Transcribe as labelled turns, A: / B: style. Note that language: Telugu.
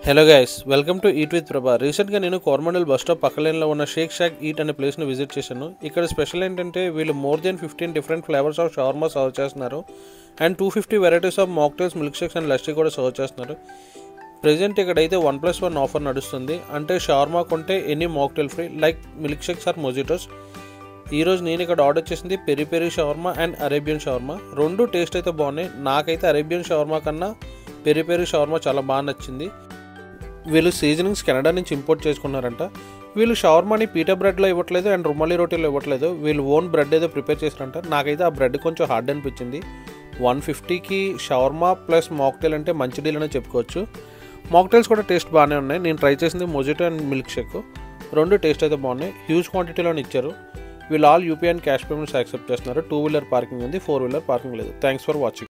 A: hello guys welcome to eat with Prabha రీసెంట్గా నేను కోరమండల్ బస్ స్టాప్ పక్క లైన్లో ఉన్న షేక్ షాక్ ఈట్ అనే ప్లేస్ని విజిట్ చేశాను ఇక్కడ స్పెషల్ ఏంటంటే వీళ్ళు more than fifteen different flavours of shawarma serve చేస్తున్నారు and two fifty varieties of mocktails milk shakes and lassi కూడా సర్వ్ చేస్తున్నారు ప్రజెంట్ ఇక్కడైతే వన్ ప్లస్ వన్ ఆఫర్ నడుస్తుంది అంటే షవర్మా కొంటే any mocktail free like milk shakes or mojitos ఈరోజు నేను ఇక్కడ ఆర్డర్ చేసింది peri peri shawarma and Arabian shawarma రెండు టేస్ట్ అయితే బాగున్నాయి నాకైతే అరేబియన్ షవర్మా కన్నా పెరి పెరి షవర్మా చాలా బాగా నచ్చింది వీళ్ళు సీజనింగ్స్ కెనడా నుంచి ఇంపోర్ట్ చేసుకున్నారంట వీళ్ళు షవర్మాని పీటా బ్రెడ్లో ఇవ్వట్లేదు అండ్ రుమాలి రోటీలో ఇవ్వట్లేదు వీళ్ళు ఓన్ బ్రెడ్ ఏదో ప్రిపేర్ చేశారంట నాకైతే ఆ బ్రెడ్ కొంచెం హార్డ్ అనిపించింది వన్ ఫిఫ్టీకి షవర్మా ప్లస్ మాక్టైల్ అంటే మంచి డీల్ అనే చెప్పుకోవచ్చు మాక్టైల్స్ కూడా టేస్ట్ బాగానే ఉన్నాయి నేను ట్రై చేసింది మొజిటో అండ్ మిల్క్ షేక్ రెండు టేస్ట్ అయితే బాగున్నాయి హ్యూజ్ క్వాంటిటీలోనే ఇచ్చారు వీళ్ళు all UPI and cash payments accept చేస్తున్నారు టూ వీలర్ పార్కింగ్ ఉంది ఫోర్ వీలర్ పార్కింగ్ లేదు థ్యాంక్స్ ఫర్ వాచింగ్